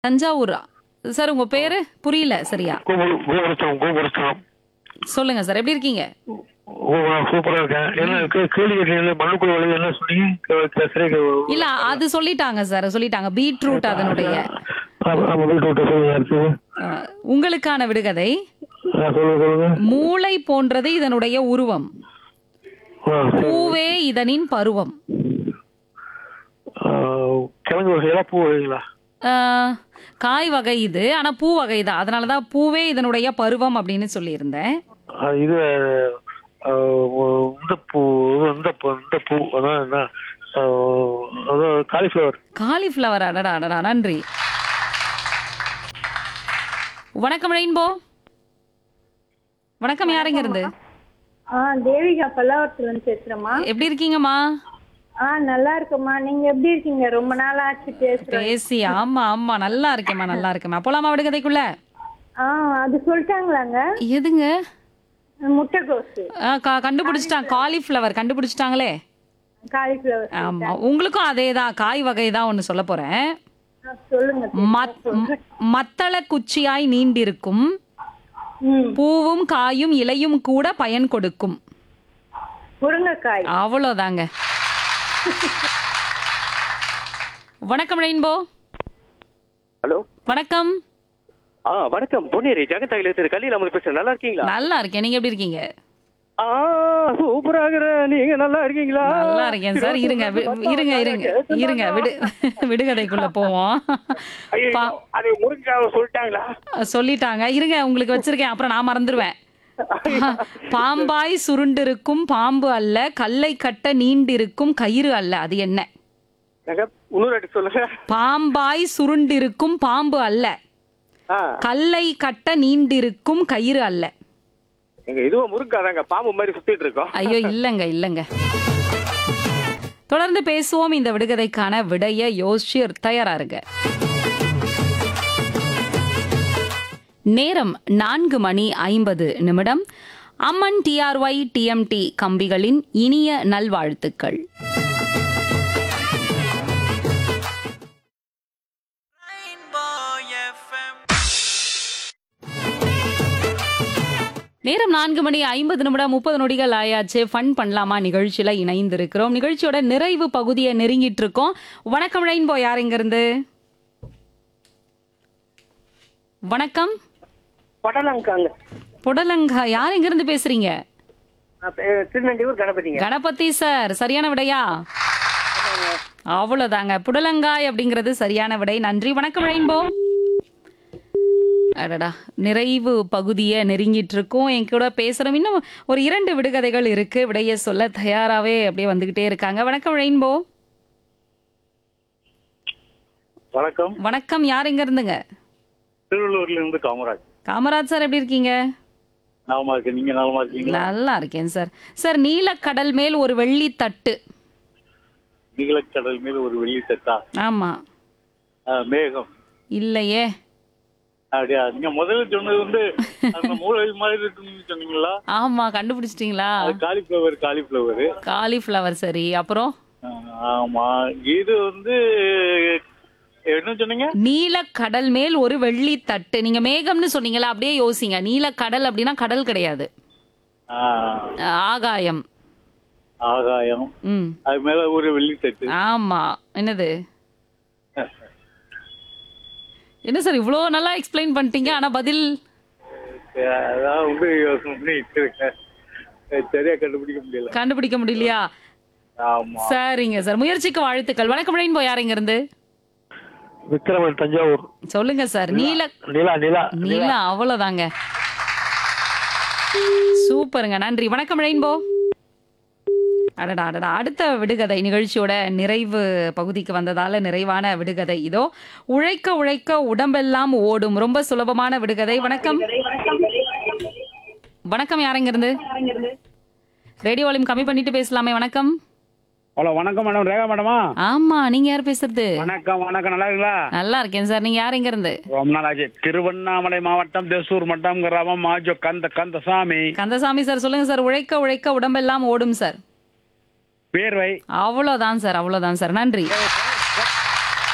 தஞ்சாவூரா sir உங்க பேரு புரியல சரியா கோபுர கோபுரத்தம் கோபுரத்தம் சொல்லுங்க சார் எப்படி இருக்கீங்க ஓ சூப்பரா இருக்கேன் என்ன கே- கேள்வி கேட்டீங்க மண்ணுக்குள்ள விளைவு என்ன சொன்னீங்க கே- கே- சரி கே- இல்ல அது சொல்லிட்டாங்க சார் சொல்லிட்டாங்க பீட்ரூட் அதனுடைய ஆமா, ஆமா, வீட்டு விட்டு சொல்லுங்க அடுத்து அஹ், உங்களுக்கான விடுகதை ஆ, சொல்லுங்க சொல்லுங்க மூளை போன்றது இதனுடைய உருவம் ஆ, சரி. பூவே இதனின் பருவம் ஆ, கிழங்கு வகைகளா பூ வகைகளா அஹ், காய் வகை இது ஆனா பூ வகை தான் அதனாலதான் பூவே இதனுடைய பருவம் அப்படின்னு சொல்லியிருந்தேன் ஆ, இது ஆ, இந்த பூ இந்த பூ இந்த பூ அதான் என்ன ஆ, அதான் காலிஃப்ளவர் காலிஃப்ளவர் அடடா அடடா நன்றி வணக்கம் ரெயின்போ வணக்கம் யாருங்க இருந்து ஆ தேவிகா பல்லாவரத்துல இருந்து பேசுறேம்மா எப்படி இருக்கீங்கம்மா ஆ நல்லா இருக்கேம்மா நீங்க எப்படி இருக்கீங்க ரொம்ப நாள் ஆச்சு பேசுறேன் பேசி ஆமா ஆமா நல்லா இருக்கேம்மா நல்லா இருக்கேம்மா போலாமா விடுகதைக்குள்ள ஆ அது சொல்லிட்டாங்களாங்க எதுங்க முட்டைகோசு ஆ, க- கண்டுபிடிச்சிட்டாங்க காலிஃப்ளவர் கண்டுபிடிச்சிட்டாங்களே காலிஃபிளவர் ஆமா உங்களுக்கும் அதே தான் காய் வகை தான் ஒன்று சொல்ல போறேன் சொல்லுங்க மத்- ம- மத்தள குச்சியாய் நீண்டிருக்கும் ம் பூவும் காயும் இலையும் கூட பயன் கொடுக்கும் முருங்கைக்காய் அவ்வளோதாங்க வணக்கம் ரெயின்போ ஹலோ வணக்கம் ஆ வணக்கம் பொன்னேரி ஜெகத்தாயில திரு கல்லியில் அமர் பேசுறேன் நல்லா இருக்கீங்களா நல்லா இருக்கேன் நீங்க எப்படி இருக்கீங்க ஆ சூப்பராகிற நீங்க நல்லா இருக்கீங்களா நல்லா இருக்கேன் சார் இருங்க வி- இருங்க இருங்க இருங்க விடு விடுகதைக்குள்ள போவோம் ஐயோ, பா- அது முருங்காவை சொல்லிட்டாங்களா சொல்லிட்டாங்க இருங்க உங்களுக்கு வச்சிருக்கேன் அப்புறம் நான் மறந்துடுவேன் பாம்பாய் சுருண்டிருக்கும் பாம்பு அல்ல கல்லை கட்ட நீண்டிருக்கும் கயிறு அல்ல அது என்ன நாங்க இன்னொரு வாட்டி சொல்லுங்க பாம்பாய் சுருண்டிருக்கும் பாம்பு அல்ல ஆ கல்லை கட்ட நீண்டிருக்கும் கயிறு அல்ல எங்க இதுவும் முருங்காதாங்க பாம்பு மாதிரி சுத்திட்டு இருக்கோம் ஐயோ இல்லங்க இல்லங்க தொடர்ந்து பேசுவோம் இந்த விடுகதைக்கான விடைய யோசிச்சு தயாரா இருங்க நேரம் நான்கு மணி ஐம்பது நிமிடம் அம்மன் டிஆர்ஒய் டிஎம்டி கம்பிகளின் இனிய நல்வாழ்த்துக்கள் நேரம் நான்கு மணி ஐம்பது நிமிடம் முப்பது நொடிகள் ஆயாச்சு ஃபன் பண்ணலாமா நிகழ்ச்சியில இணைந்திருக்கிறோம் நிகழ்ச்சியோட நிறைவு பகுதியை நெருங்கிட்டு இருக்கோம் வணக்கம் ரெயின்போ யார் இங்க இருந்து வணக்கம் படலங்காங்க புடலங்கா யார் இங்க இருந்து பேசுறீங்க திருநெல்வேலூர் கணபதிங்க கணபதி சார் சரியான விடையா அவ்வளவுதாங்க புடலங்காய் அப்படிங்கிறது சரியான விடை நன்றி வணக்கம் ரெயின்போ அடடா நிறைவு பகுதியை நெருங்கிட்டு இருக்கோம் என் கூட பேசுறோம் இன்னும் ஒரு இரண்டு விடுகதைகள் இருக்கு விடைய சொல்ல தயாராவே அப்படியே வந்துகிட்டே இருக்காங்க வணக்கம் ரெயின்போ வணக்கம் வணக்கம் யார் இங்க இருந்துங்க திருவள்ளூர்ல இருந்து காமராஜ் காமராஜ் சார் எப்படி இருக்கீங்க நலமா இருக்கு நீங்க நலமா இருக்கீங்களா நல்லா இருக்கேன் சார் சார் நீலக்கடல் மேல் ஒரு வெள்ளி தட்டு நீலக்கடல் மீது ஒரு வெள்ளி தட்டா ஆமா ஆ, மேகம் இல்லையே அப்படியா நீங்க முதல்ல சொன்னது வந்து அந்த மூளை மாதிரி இருக்குன்னு சொன்னீங்களா ஆமா கண்டுபிடிச்சிட்டீங்களா அது காலிஃபிளவர் காலிஃபிளவர் காலிஃப்ளவர் சரி அப்புறம் ஆமா இது வந்து என்ன சொன்னீங்க நீலக்கடல் மேல் ஒரு வெள்ளி தட்டு நீங்க மேகம்னு சொன்னீங்களா அப்படியே யோசிங்க நீலக்கடல் அப்படின்னா கடல் கிடையாது ஆ, அஹ் ஆகாயம் ஆகாயம் ம் அது மேல ஒரு வெள்ளி தட்டு ஆமா என்னது என்ன சார் இவ்வளோ நல்லா எக்ஸ்பிளைன் பண்ணிட்டீங்க ஆனா பதில் அதான் வந்து யோசனை பண்ணிட்டு இருக்கேன் சரியா கண்டுபிடிக்க முடியல கண்டுபிடிக்க முடியலையா ஆமா சரிங்க சார் முயற்சிக்கு வாழ்த்துக்கள் வணக்கம் ரெயின்போ யார் இங்க இருந்து விக்ரமன் தஞ்சாவூர் சொல்லுங்க சார் நீல நிலா நிலா நீல அவ்வளவுதாங்க சூப்பருங்க நன்றி வணக்கம் ரெயின்போ அடடா அடடா அடுத்த விடுகதை நிகழ்ச்சியோட நிறைவு பகுதிக்கு வந்ததால நிறைவான விடுகதை இதோ உழைக்க உழைக்க உடம்பெல்லாம் ஓடும் ரொம்ப சுலபமான விடுகதை வணக்கம் வணக்கம் யாருங்க இருந்து ரேடியோ வால்யூம் கம்மி பண்ணிட்டு பேசலாமே வணக்கம் ஹலோ வணக்கம் மேடம் ரேகா மேடமா ஆமா நீங்க யார் பேசுறது வணக்கம் வணக்கம் நல்லா இருக்கீங்களா நல்லா இருக்கேன் சார் நீங்க யார் இங்க இருந்து ரொம்ப நாள் ஆச்சு திருவண்ணாமலை மாவட்டம் தேசூர் மட்டம் கிராமம் மாஜோ கந்த கந்தசாமி கந்தசாமி சார் சொல்லுங்க சார் உழைக்க உழைக்க உடம்பெல்லாம் ஓடும் சார் பேர்வை அவ்வளோதான் சார் அவ்வளோதான் சார் நன்றி